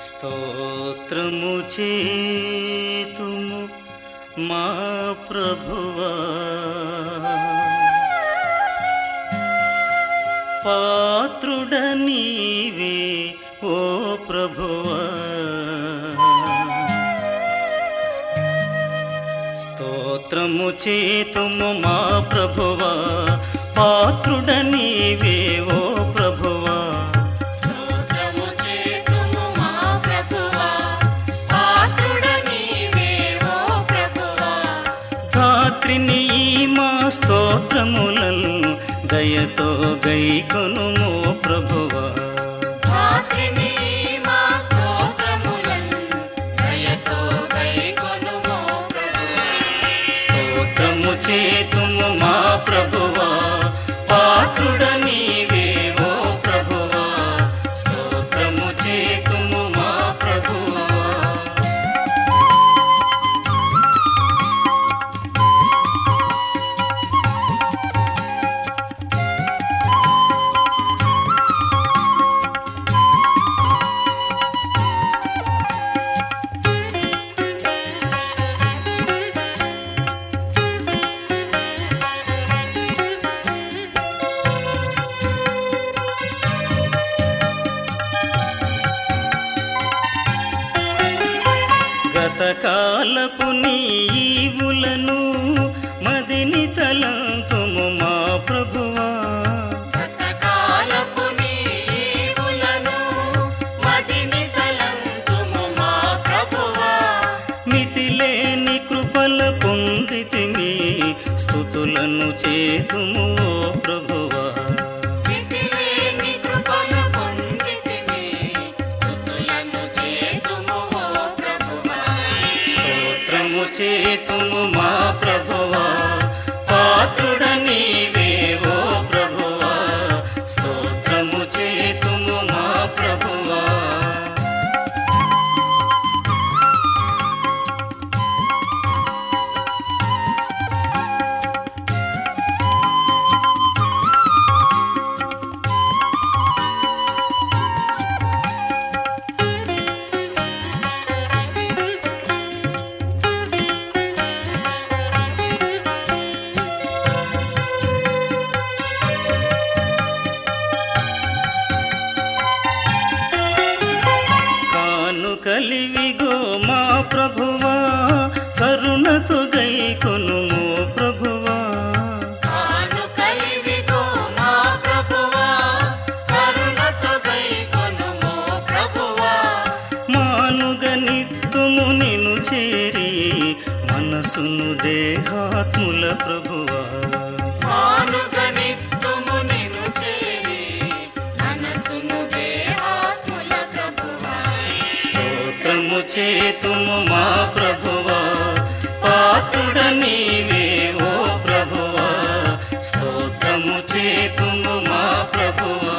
స్తోత్రము చేతుము మా ప్రభువా పాత్రుడ నీవే ఓ ప్రభువా స్తోత్రము చేతుము మా ప్రభువా పాత్రుడ నీవే ఓ ప్రభువా స్తోత్రము చేతుము మా ప్రభువా పాత్రుడ నీవే ఓ ప్రభువా ధాత్రిని మా స్తోత్రములను దయతో గైకొనుము ప్రభువా రాత్రిని మా స్తోత్రములను దయతో గైకొనుమో ప్రభువా స్తోత్రము చేతుము మా ప్రభువా పాత్రుడ నీవే ఓ ప్రభువా స్తోత్రము చేతుము మా ప్రభువా గతకాలపు నీవులను మదిని తలంతుము మా ప్రభువా గతకాలపు నీవులను మదిని తలంతుము మా ప్రభువా మితిలేని కృపల పొందితిమి స్థుతులను చేతుము ఓ ప్రభువా చితిలేని కృపను పొందితిమి స్తుతులను చేతుము ఓ ప్రభువా స్తోత్రము చేతుము మా ప్రభువా పాత్రుడ నీవే ఓ ప్రభువా స్తోత్రము చేతుము మా ప్రభువా కాను కలివిగో మా ప్రభువా కరుణతో గైకొనుము ప్రభువా కాను కలివిగో మా ప్రభువా కరుణతో గైకొనుమో ప్రభువా మానుగ నిత్తుము నిను చేరి మనసును దేహాత్ముల ప్రభువా మానుగనిత్తుము నిన్ను చేరి మనసును దేహాత్ముల ప్రభువా స్తోత్రము చేతుము మా ప్రభువా పాత్రుడ నీవే ఓ ప్రభువా స్తోత్రము చేతుము మా ప్రభువా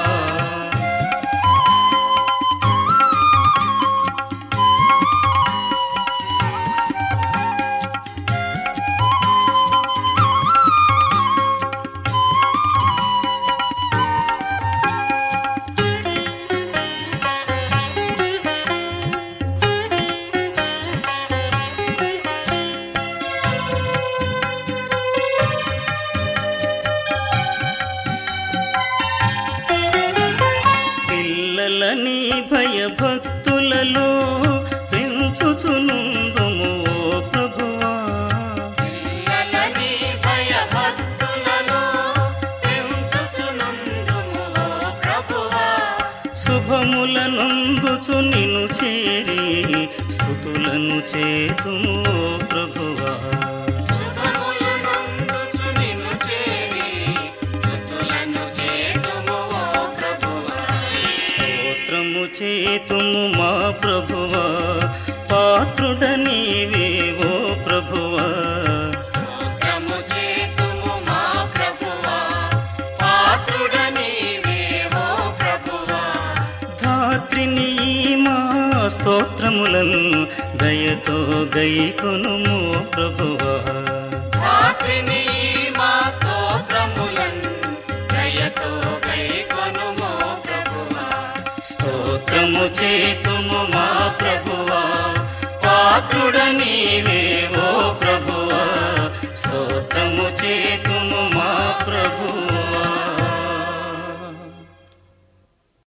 పిల్లలని భయభక్తులలో పెంచుచునుందుము ఓ ప్రభువా పిల్లలని భయభక్తులలో పెంచుచునుందుము ఓ ప్రభువా శుభములనందుచు నిను చేరి స్థుతులను చేతుము ఓ ప్రభువా శుభములు నందుచు నిన్ను చేరి స్తుతులను చేతుము ఓ ప్రభువా స్తోత్రము చేతుము మా ప్రభువా పాత్రుడ నీవే ఓ ప్రభువా స్తోత్రము చేతుము మా ప్రభువా పాత్రుడ నీవే ఓ ప్రభువా ధాత్రిని మా స్తోత్రములను దయతో గైకొనుము ప్రభువా రాత్రిని మా స్తోత్రములను దయతో గైకొనుమో ప్రభువా స్తోత్రము స్తోత్రము చేతుము మా ప్రభు